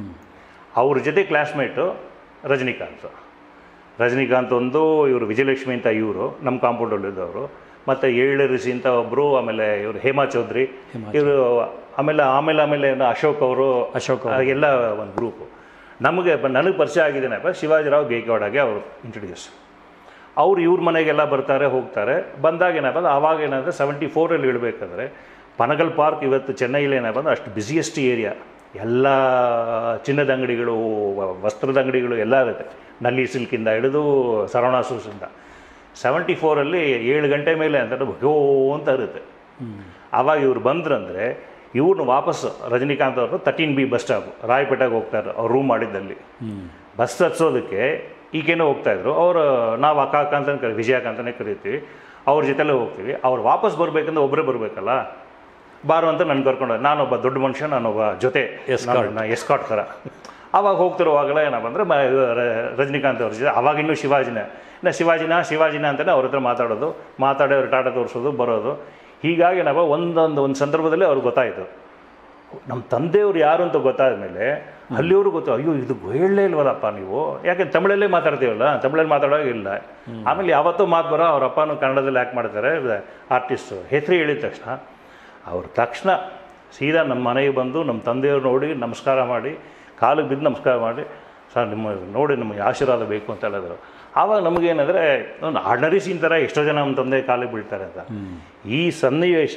ಅವ್ರ ಜೊತೆ ಕ್ಲಾಸ್ಮೇಟು ರಜನಿಕಾಂತ್ ರಜನಿಕಾಂತ್ ಒಂದು ಇವರು ವಿಜಯಲಕ್ಷ್ಮಿ ಅಂತ ಇವರು ನಮ್ಮ ಕಾಂಪೌಂಡಲ್ಲಿದ್ದವರು ಮತ್ತು ಏಳರಿಸಿ ಅಂತ ಒಬ್ಬರು ಆಮೇಲೆ ಇವರು ಹೇಮಾ ಚೌಧರಿ ಇವರು ಆಮೇಲೆ ಆಮೇಲೆ ಆಮೇಲೆ ಏನು ಅಶೋಕ್ ಅವರು ಅಶೋಕ್ ಆ, ಎಲ್ಲ ಒಂದು ಗ್ರೂಪು ನಮಗೆ ನನಗೆ ಪರಿಚಯ ಆಗಿದ್ದೇನಪ್ಪ ಶಿವಾಜಿರಾವ್ ಗೇಕ್ವಾಡಾಗೆ ಅವರು ಇಂಟ್ರೊಡ್ಯೂಸ್ ಅವ್ರು ಇವ್ರ ಮನೆಗೆಲ್ಲ ಬರ್ತಾರೆ ಹೋಗ್ತಾರೆ ಬಂದಾಗ ಏನಪ್ಪ ಅಂದ್ರೆ ಆವಾಗ ಏನಂದರೆ ಸೆವೆಂಟಿ ಫೋರಲ್ಲಿ ಇಳಬೇಕಾದ್ರೆ ಪನಗಲ್ ಪಾರ್ಕ್ ಇವತ್ತು ಚೆನ್ನೈಲಿ ಏನಪ್ಪ ಅಂದ್ರೆ ಅಷ್ಟು ಬಿಸಿಯೆಸ್ಟ್ ಏರಿಯಾ ಎಲ್ಲ ಚಿನ್ನದ ಅಂಗಡಿಗಳು ವ- ವಸ್ತ್ರದ ಅಂಗಡಿಗಳು ಎಲ್ಲ ಇರುತ್ತೆ ನಲ್ಲಿ ಸಿಲ್ಕಿಂದ ಹಿಡಿದು ಸರವಣ ಸೂಸಿಂದ ಸೆವೆಂಟಿ ಫೋರಲ್ಲಿ ಏಳು ಗಂಟೆ ಮೇಲೆ ಅಂತ ಹೋ ಅಂತ ಇರುತ್ತೆ ಆವಾಗ ಇವ್ರು ಬಂದ್ರಂದರೆ ಇವ್ರನ್ನ ವಾಪಸ್ ರಜನಿಕಾಂತ್ ಅವರು ತರ್ಟೀನ್ ಬಿ ಬಸ್ ಸ್ಟಾಪ್ ರಾಯಪೇಟೆಗೆ ಹೋಗ್ತಾರೆ ಅವ್ರು ರೂಮ್ ಮಾಡಿದ್ದಲ್ಲಿ ಬಸ್ ಹತ್ಸೋದಕ್ಕೆ ಈಗೇನೋ ಹೋಗ್ತಾಯಿದ್ರು ಅವರು ನಾವು ಅಕ್ಕ ಅಕ್ಕ ಅಂತ ಕರಿ ವಿಜಯಕ್ಕ ಅಂತಲೇ ಕರಿತೀವಿ ಅವ್ರ ಜೊತೆಲೇ ಹೋಗ್ತೀವಿ ಅವ್ರು ವಾಪಸ್ ಬರಬೇಕಂದ್ರೆ ಒಬ್ಬರೇ ಬರಬೇಕಲ್ಲ ಬಾರು ಅಂತ ನನ್ನ ಕರ್ಕೊಂಡು ಹೋದ್ರು. ನಾನೊಬ್ಬ ದೊಡ್ಡ ಮನುಷ್ಯ ನಾನೊಬ್ಬ ಜೊತೆ Escort. ಎಸ್ಕಾಟ್ ಥರ ಆವಾಗ ಹೋಗ್ತಿರುವಾಗಲೇ ಏನಪ್ಪ ಅಂದರೆ ಮ ರ- ರಜನಿಕಾಂತ್ ಅವ್ರ ಜೊತೆ ಅವಾಗ ಇನ್ನೂ ಶಿವಾಜಿನೇ ಇನ್ನು ಶಿವಾಜಿನ ಶಿವಾಜಿನ ಅಂತಲೇ ಅವ್ರ ಹತ್ರ ಮಾತಾಡೋದು ಮಾತಾಡಿ ಅವ್ರು ಟಾಟಾ ತೋರಿಸೋದು ಬರೋದು ಹೀಗಾಗಿ ಏನಪ್ಪ ಒಂದೊಂದು ಒಂದು ಸಂದರ್ಭದಲ್ಲಿ ಅವ್ರಿಗೆ ಗೊತ್ತಾಯಿತು ನಮ್ಮ ತಂದೆಯವ್ರು ಯಾರು ಅಂತ ಗೊತ್ತಾದ ಮೇಲೆ ಅಲ್ಲಿಯವರು ಗೊತ್ತು ಅಯ್ಯೋ ಇದು ಹೇಳಲೇ ಇಲ್ವಲ್ಲಪ್ಪ ನೀವು ಯಾಕೆ ತಮಿಳಲ್ಲೇ ಮಾತಾಡ್ತೀವಲ್ಲ ತಮಿಳಲ್ಲಿ ಮಾತಾಡೋಕೆ ಇಲ್ಲ ಆಮೇಲೆ ಯಾವತ್ತೂ ಮಾತು ಬರೋ ಅವ್ರ ಅಪ್ಪನೂ ಕನ್ನಡದಲ್ಲಿ ಯಾಕೆ ಮಾಡ್ತಾರೆ ಆರ್ಟಿಸ್ಟು ಹೆಸರು ಹೇಳಿದ ತಕ್ಷಣ ಅವ್ರ ತಕ್ಷಣ ಸೀದಾ ನಮ್ಮ ಮನೆಗೆ ಬಂದು ನಮ್ಮ ತಂದೆಯವ್ರು ನೋಡಿ ನಮಸ್ಕಾರ ಮಾಡಿ ಕಾಲಿಗೆ ಬಿದ್ದು ನಮಸ್ಕಾರ ಮಾಡಿ ಸರ್ ನಿಮ್ಮ ನೋಡಿ ನಮಗೆ ಆಶೀರ್ವಾದ ಬೇಕು ಅಂತ ಹೇಳಿದ್ರು ಆವಾಗ ನಮಗೇನಂದರೆ ಒಂದು ಆರ್ಡಿನರಿ ಸೀನ್ ಥರ ಎಷ್ಟೋ ಜನ ನಮ್ಮ ತಂದೆ ಕಾಲಿಗೆ ಬೀಳ್ತಾರೆ ಅಂತ ಈ ಸನ್ನಿವೇಶ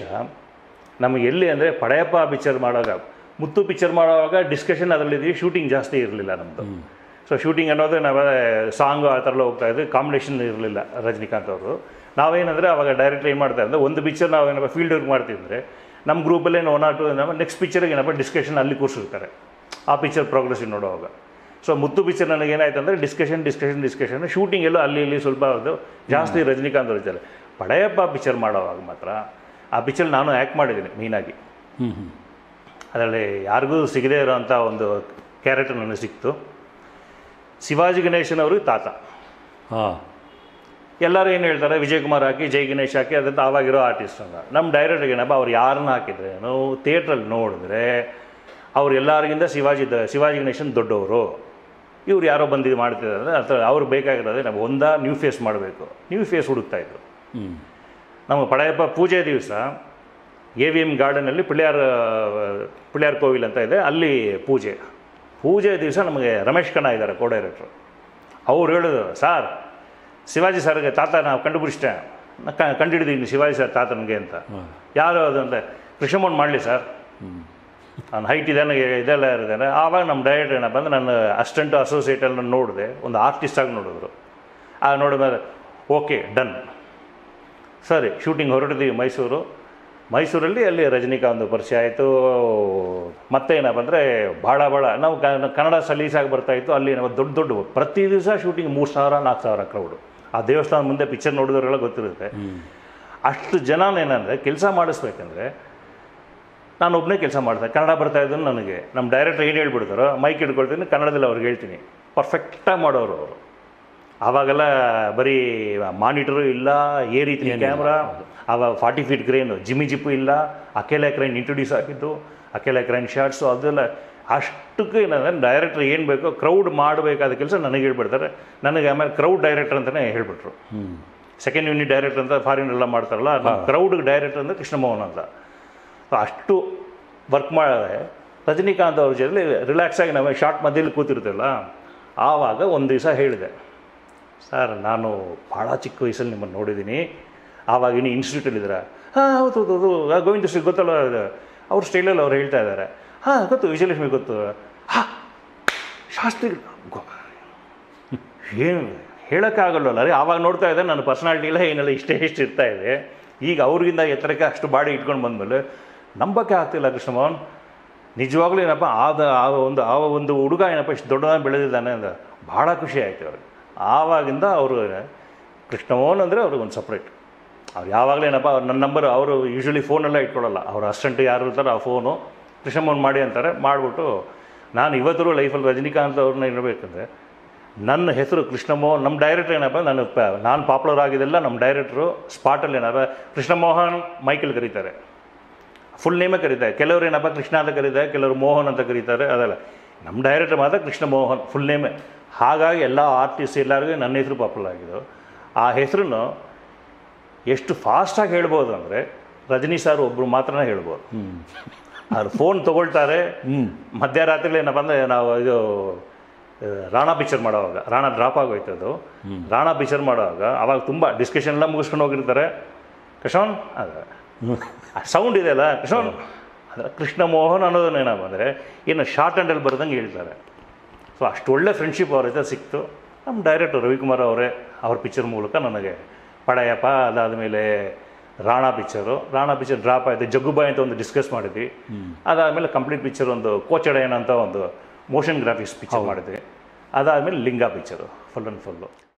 ನಮಗೆ ಎಲ್ಲಿ ಅಂದರೆ ಪಡೆಯಪ್ಪ ಪಿಕ್ಚರ್ ಮಾಡುವಾಗ ಮುತ್ತು ಪಿಕ್ಚರ್ ಮಾಡುವಾಗ ಡಿಸ್ಕಷನ್ ಅದರಲ್ಲಿದ್ದೀವಿ ಶೂಟಿಂಗ್ ಜಾಸ್ತಿ ಇರಲಿಲ್ಲ ನಮ್ಮದು ಸೊ ಶೂಟಿಂಗ್ ಅನ್ನೋದು ನಾವು ಸಾಂಗು ಆ ಥರ ಎಲ್ಲ ಹೋಗ್ತಾ ಇದ್ವಿ ಕಾಂಬಿನೇಷನ್ ಇರಲಿಲ್ಲ ರಜನಿಕಾಂತ್ ಅವರು ನಾವೇನಂದರೆ ಅವಾಗ ಡೈರೆಕ್ಟ್ ಏನು ಮಾಡ್ತಾ ಇದ್ದೆ ಒಂದು ಪಿಕ್ಚರ್ ನಾವು ಏನಪ್ಪ ಫೀಲ್ಡ್ ವರ್ಕ್ ಮಾಡ್ತಿದ್ರೆ ನಮ್ಮ ಗ್ರೂಪಲ್ಲೇ ಒನ್ ಆರ್ ಟು ಏನಪ್ಪ ನೆಕ್ಸ್ಟ್ ಪಿಕ್ಚರ್ಗೆ ಏನಪ್ಪ ಡಿಸ್ಕಷನ್ ಅಲ್ಲಿ ಕೂರಿಸಿರ್ತಾರೆ ಆ ಪಿಕ್ಚರ್ ಪ್ರೋಗ್ರೆಸ್ ನೋಡುವಾಗ ಸೊ ಮುತ್ತು ಪಿಕ್ಚರ್ ನನಗೆ ಏನಾಯ್ತು ಅಂದರೆ ಡಿಸ್ಕಷನ್ ಡಿಸ್ಕಷನ್ ಡಿಸ್ಕಷನ್ ಶೂಟಿಂಗ್ ಎಲ್ಲೋ ಅಲ್ಲಿ ಇಲ್ಲಿ ಸ್ವಲ್ಪ ಅದು ಜಾಸ್ತಿ ರಜನಿಕಾಂತ್ ಅವ್ರ ಇದ್ದಾರೆ ಪಡೆಯಪ್ಪ ಪಿಕ್ಚರ್ ಮಾಡೋವಾಗ ಮಾತ್ರ ಆ ಪಿಕ್ಚರ್ ನಾನು ಆ್ಯಕ್ಟ್ ಮಾಡಿದ್ದೀನಿ ಮೀನಾಗಿ ಹ್ಞೂ ಹ್ಞೂ ಅದರಲ್ಲಿ ಯಾರಿಗೂ ಸಿಗದೇ ಇರೋಂಥ ಒಂದು ಕ್ಯಾರೆಕ್ಟರ್ ನನಗೆ ಸಿಕ್ತು ಶಿವಾಜಿ ಗಣೇಶನ್ ಅವ್ರಿಗೆ ತಾತ ಹಾಂ ಎಲ್ಲರೂ ಏನು ಹೇಳ್ತಾರೆ ವಿಜಯ್ ಕುಮಾರ್ ಹಾಕಿ ಜೈ ಗಣೇಶ್ ಹಾಕಿ ಅದಂತ ಆವಾಗಿರೋ ಆರ್ಟಿಸ್ಟ್ ಅಂತ ನಮ್ಮ ಡೈರೆಕ್ಟರ್ಗೆ ಏನಪ್ಪ ಅವ್ರು ಯಾರನ್ನ ಹಾಕಿದ್ರೆ ನಾವು ಥಿಯೇಟ್ರಲ್ಲಿ ನೋಡಿದ್ರೆ ಅವ್ರು ಎಲ್ಲರಿಗಿಂತ ಶಿವಾಜಿ ದ ಶಿವಾಜಿ ಗಣೇಶನ್ ದೊಡ್ಡವರು ಇವ್ರು ಯಾರೋ ಬಂದಿದ್ದು ಮಾಡ್ತಿದ್ದಾರೆ ಅಂದರೆ ಅರ್ಥ ಅವ್ರಿಗೆ ಬೇಕಾಗಿರೋದೇ ನಾವು ಒಂದ ನ್ಯೂ ಫೇಸ್ ಮಾಡಬೇಕು ನ್ಯೂ ಫೇಸ್ ಹುಡುಕ್ತಾ ಇದ್ರು ಹ್ಞೂ ನಮ್ಮ ಪಡೆಯಪ್ಪ ಪೂಜೆ ದಿವಸ ಎ ವಿ ಎಮ್ ಗಾರ್ಡನಲ್ಲಿ ಪಿಳ್ಯಾರ ಪಿಳ್ಯಾರ ಕೋವಿಲ್ ಅಂತ ಇದೆ ಅಲ್ಲಿ ಪೂಜೆ ಪೂಜೆ ದಿವಸ ನಮಗೆ ರಮೇಶ್ ಕಣ್ಣ ಇದ್ದಾರೆ ಕೋ ಡೈರೆಕ್ಟ್ರು ಅವ್ರು ಹೇಳಿದ್ರು ಸರ್ ಶಿವಾಜಿ ಸರ್ಗೆ ತಾತ ನಾವು ಕಂಡುಬಿಡಿಸ್ತೆ ಕಂಡುಹಿಡಿದೀನಿ ಶಿವಾಜಿ ಸರ್ ತಾತನಿಗೆ ಅಂತ ಯಾರು ಅದು ಅಂತ ಕೃಷ್ಣಮೋಹನ್ ಮಾಡಲಿ ಸರ್ ನಾನು ಹೈಟ್ ಇದೆ ನನಗೆ ಇದೆಲ್ಲ ಇರಿದ್ದಾನೆ ಆವಾಗ ನಮ್ಮ ಡೈರೆಕ್ಟರ್ ಏನಪ್ಪ ಅಂದ್ರೆ ನನ್ನ ಅಸಿಸ್ಟೆಂಟು ಅಸೋಸಿಯೇಟಲ್ಲಿ ನಾನು ನೋಡಿದೆ ಒಂದು ಆರ್ಟಿಸ್ಟ್ ಆಗಿ ನೋಡಿದ್ರು ಆ ನೋಡಿದ್ಮೇಲೆ ಓಕೆ ಡನ್ ಸರಿ ಶೂಟಿಂಗ್ ಹೊರಟಿದ್ದೀವಿ ಮೈಸೂರು ಮೈಸೂರಲ್ಲಿ ಅಲ್ಲಿ ರಜನಿಕಾಂತ್ ಪರಿಚಯ ಆಯಿತು ಮತ್ತೆ ಏನಪ್ಪ ಅಂದರೆ ಭಾಳ ಭಾಳ ನಾವು ಕ- ಕನ್ನಡ ಸಲೀಸಾಗಿ ಬರ್ತಾಯಿತ್ತು ಅಲ್ಲಿ ನಾವು ದೊಡ್ಡ ದೊಡ್ಡ ಪ್ರತಿ ದಿವಸ ಶೂಟಿಂಗ್ ಮೂರು ಸಾವಿರ ನಾಲ್ಕು ಸಾವಿರ ಕ್ರೌಡು ಆ ದೇವಸ್ಥಾನ ಮುಂದೆ ಪಿಕ್ಚರ್ ನೋಡಿದವರೆಲ್ಲ ಗೊತ್ತಿರುತ್ತೆ ಅಷ್ಟು ಜನನೇನಂದರೆ ಕೆಲಸ ಮಾಡಿಸ್ಬೇಕಂದ್ರೆ ನಾನು ಒಬ್ಬನೇ ಕೆಲಸ ಮಾಡ್ದೆ ಕನ್ನಡ ಬರ್ತಾ ಇದ್ದನು ನನಗೆ ನಮ್ಮ ಡೈರೆಕ್ಟರ್ ಏನು ಹೇಳ್ಬಿಡ್ತಾರೋ ಮೈಕ್ ಹಿಡ್ಕೊಳ್ತೀನಿ ಕನ್ನಡದಲ್ಲಿ ಅವ್ರಿಗೆ ಹೇಳ್ತೀನಿ ಪರ್ಫೆಕ್ಟಾಗಿ ಮಾಡೋರು ಅವರು ಆವಾಗೆಲ್ಲ ಬರೀ ಮಾನಿಟರು ಇಲ್ಲ ಏ ರೀತಿ ಕ್ಯಾಮ್ರಾ ಆವಾಗ forty feet crane jimmy jib ಇಲ್ಲ ಅಕೆಲೆ ಕ್ರೈನ್ ಇಂಟ್ರೊಡ್ಯೂಸ್ ಆಗಿದ್ದು ಅಕೆಲೆ ಕ್ರೈನ್ ಶಾರ್ಟ್ಸು ಅದೆಲ್ಲ ಅಷ್ಟಕ್ಕೆ ಏನಂದ್ರೆ ಡೈರೆಕ್ಟರ್ ಏನು ಬೇಕೋ ಕ್ರೌಡ್ ಮಾಡಬೇಕಾದ ಕೆಲಸ ನನಗೆ ಹೇಳ್ಬಿಡ್ತಾರೆ ನನಗೆ ಆಮೇಲೆ ಕ್ರೌಡ್ ಡೈರೆಕ್ಟರ್ ಅಂತಲೇ ಹೇಳ್ಬಿಟ್ರು ಸೆಕೆಂಡ್ ಯೂನಿಟ್ ಡೈರೆಕ್ಟರ್ ಅಂತ ಫಾರಿನ್ ಎಲ್ಲ ಮಾಡ್ತಾರಲ್ಲ ಕ್ರೌಡ್ ಡೈರೆಕ್ಟರ್ ಅಂದರೆ ಕೃಷ್ಣಮೋಹನ್ ಅಂತ ಸೊ ಅಷ್ಟು ವರ್ಕ್ ಮಾಡಿದ್ರೆ ರಜನಿಕಾಂತ್ ಅವ್ರ ಜೊತೆ ರಿಲ್ಯಾಕ್ಸ್ ಆಗಿ ನಾವು ಶಾರ್ಟ್ ಮಧ್ಯದಲ್ಲಿ ಕೂತಿರ್ತೀವಲ್ಲ ಆವಾಗ ಒಂದು ದಿವಸ ಹೇಳಿದೆ ಸರ್ ನಾನು ಭಾಳ ಚಿಕ್ಕ ವಯಸ್ಸಲ್ಲಿ ನಿಮ್ಮನ್ನು ನೋಡಿದ್ದೀನಿ ಆವಾಗ ಇನ್ನು ಇನ್ಸ್ಟಿಟ್ಯೂಟಲ್ಲಿದ್ದೀರಾ ಹಾಂ ಹೌದು ಹೌದು ಹೌದು ಆ ಗೋವಿಂದ ಶ್ರೀ ಗೊತ್ತಲ್ಲ ಅದು ಅವ್ರ ಸ್ಟೈಲಲ್ಲಿ ಅವ್ರು ಹೇಳ್ತಾ ಇದ್ದಾರೆ ಹಾಂ ಗೊತ್ತು ವಿಜಯಲಕ್ಷ್ಮಿ ಗೊತ್ತು ಹಾಂ ಶಾಸ್ತ್ರಿ ಗೊ- ಏನು ಹೇಳೋಕ್ಕಾಗಲ್ವಲ್ಲ ರೀ ಆವಾಗ ನೋಡ್ತಾ ಇದ್ದೆ ನನ್ನ ಪರ್ಸನಾಲಿಟಿ ಎಲ್ಲ ಏನೆಲ್ಲ ಇಷ್ಟೇ ಇಷ್ಟು ಇರ್ತಾ ಇದೆ ಈಗ ಅವ್ರಿಗಿಂತ ಎತ್ತರಕ್ಕೆ ಅಷ್ಟು ಬಾಡಿ ಇಟ್ಕೊಂಡು ಬಂದಮೇಲೆ ನಂಬಕ್ಕೆ ಆಗ್ತಿಲ್ಲ ಕೃಷ್ಣಮೋಹನ್ ನಿಜವಾಗ್ಲೂ ಏನಪ್ಪ ಆದ ಆ ಒಂದು ಆ ಒಂದು ಹುಡುಗ ಏನಪ್ಪ ಇಷ್ಟು ದೊಡ್ಡದಾಗಿ ಬೆಳೆದಿದ್ದಾನೆ ಅಂತ ಭಾಳ ಖುಷಿ ಆಯಿತು ಅವ್ರಿಗೆ ಆವಾಗಿಂದ ಅವರು ಕೃಷ್ಣಮೋಹನ್ ಅಂದರೆ ಅವ್ರಿಗೆ ಒಂದು ಸಪ್ರೇಟ್ ಅವ್ರು ಯಾವಾಗಲೂ ಏನಪ್ಪ ಅವ್ರು ನನ್ನ ನಂಬರ್ ಅವರು ಯೂಶ್ವಲಿ ಫೋನೆಲ್ಲ ಇಟ್ಕೊಳ್ಳಲ್ಲ ಅವ್ರ ಅಸ್ಟೆಂಟ್ ಯಾರು ಇರ್ತಾರೆ ಆ ಫೋನು ಕೃಷ್ಣಮೋಹನ್ ಮಾಡಿ ಅಂತಾರೆ ಮಾಡಿಬಿಟ್ಟು ನಾನು ಇವತ್ತರೂ ಲೈಫಲ್ಲಿ ರಜನಿಕಾಂತ್ ಅವ್ರನ್ನ ಇರಬೇಕಂದ್ರೆ ನನ್ನ ಹೆಸರು ಕೃಷ್ಣಮೋಹನ್ ನಮ್ಮ ಡೈರೆಕ್ಟರ್ ಏನಪ್ಪ ನಾನು ಪ ನಾನು ಪಾಪ್ಯುಲರ್ ಆಗಿದ್ದೆಲ್ಲ ನಮ್ಮ ಡೈರೆಕ್ಟ್ರು ಸ್ಪಾಟಲ್ಲಿ ಏನಪ್ಪ ಕೃಷ್ಣಮೋಹನ್ ಮೈಕಲ್ ಕರೀತಾರೆ ಫುಲ್ ನೇಮೇ ಕರೀತಾರೆ ಕೆಲವರು ಏನಪ್ಪ ಕೃಷ್ಣ ಅಂತ ಕರೀತಾರೆ ಕೆಲವರು ಮೋಹನ್ ಅಂತ ಕರೀತಾರೆ ಅದೆಲ್ಲ ನಮ್ಮ ಡೈರೆಕ್ಟರ್ ಮಾತ್ರ ಕೃಷ್ಣ ಮೋಹನ್ ಫುಲ್ ನೇಮೇ ಹಾಗಾಗಿ ಎಲ್ಲ ಆರ್ಟಿಸ್ಟ್ ಎಲ್ಲರಿಗೂ ನನ್ನ ಹೆಸರು ಪಾಪ್ಯುಲರ್ ಆಗಿದ್ದು ಆ ಹೆಸರನ್ನು ಎಷ್ಟು ಫಾಸ್ಟಾಗಿ ಹೇಳ್ಬೋದು ಅಂದರೆ ರಜನಿ ಸರ್ ಒಬ್ಬರು ಮಾತ್ರನೇ ಹೇಳ್ಬೋದು ಅವ್ರು ಫೋನ್ ತೊಗೊಳ್ತಾರೆ ಮಧ್ಯರಾತ್ರಿ ಏನಪ್ಪ ಅಂದರೆ ನಾವು ಇದು ಆ, ರಾಣಾ ಪಿಕ್ಚರ್ ಮಾಡೋವಾಗ ರಾಣಾ ಡ್ರಾಪ್ ಆಗೋಯ್ತು ಅದು ರಾಣಾ ಪಿಕ್ಚರ್ ಮಾಡುವಾಗ ಅವಾಗ ತುಂಬ ಡಿಸ್ಕಷನ್ ಎಲ್ಲ ಮುಗಿಸ್ಕೊಂಡು ಹೋಗಿರ್ತಾರೆ ಕೃಷ್ಣನ್ ಅದ ಸೌಂಡ್ ಇದೆಯಲ್ಲ ಕೃಷ್ಣನ್ ಅಂದರೆ ಕೃಷ್ಣ ಮೋಹನ್ ಅನ್ನೋದನ್ನೇನಪ್ಪ ಅಂದರೆ ಏನು ಶಾರ್ಟ್ ಹ್ಯಾಂಡಲ್ಲಿ ಬರ್ದಂಗೆ ಹೇಳ್ತಾರೆ ಸೊ ಅಷ್ಟು ಒಳ್ಳೆ ಫ್ರೆಂಡ್ಶಿಪ್ ಅವ್ರ ಜೊತೆ ಸಿಕ್ತು ನಮ್ಮ ಡೈರೆಕ್ಟರ್ ರವಿಕುಮಾರ್ ಅವರೇ ಅವ್ರ ಪಿಕ್ಚರ್ ಮೂಲಕ ನನಗೆ ಪಡೆಯಪ್ಪ ಅದಾದಮೇಲೆ Rana picture Rana picture drop ಆಯಿತು ಜಗ್ಗುಬಾಯಿ ಅಂತ ಒಂದು ಡಿಸ್ಕಸ್ ಮಾಡಿದ್ವಿ ಅದಾದಮೇಲೆ ಕಂಪ್ಲೀಟ್ ಪಿಕ್ಚರ್ ಒಂದು ಕೋಚಡೆಯನ್ ಅಂತ ಒಂದು ಮೋಷನ್ ಗ್ರಾಫಿಕ್ಸ್ ಪಿಕ್ಚರ್ ಮಾಡಿದ್ವಿ ಅದಾದಮೇಲೆ Linga picture full and full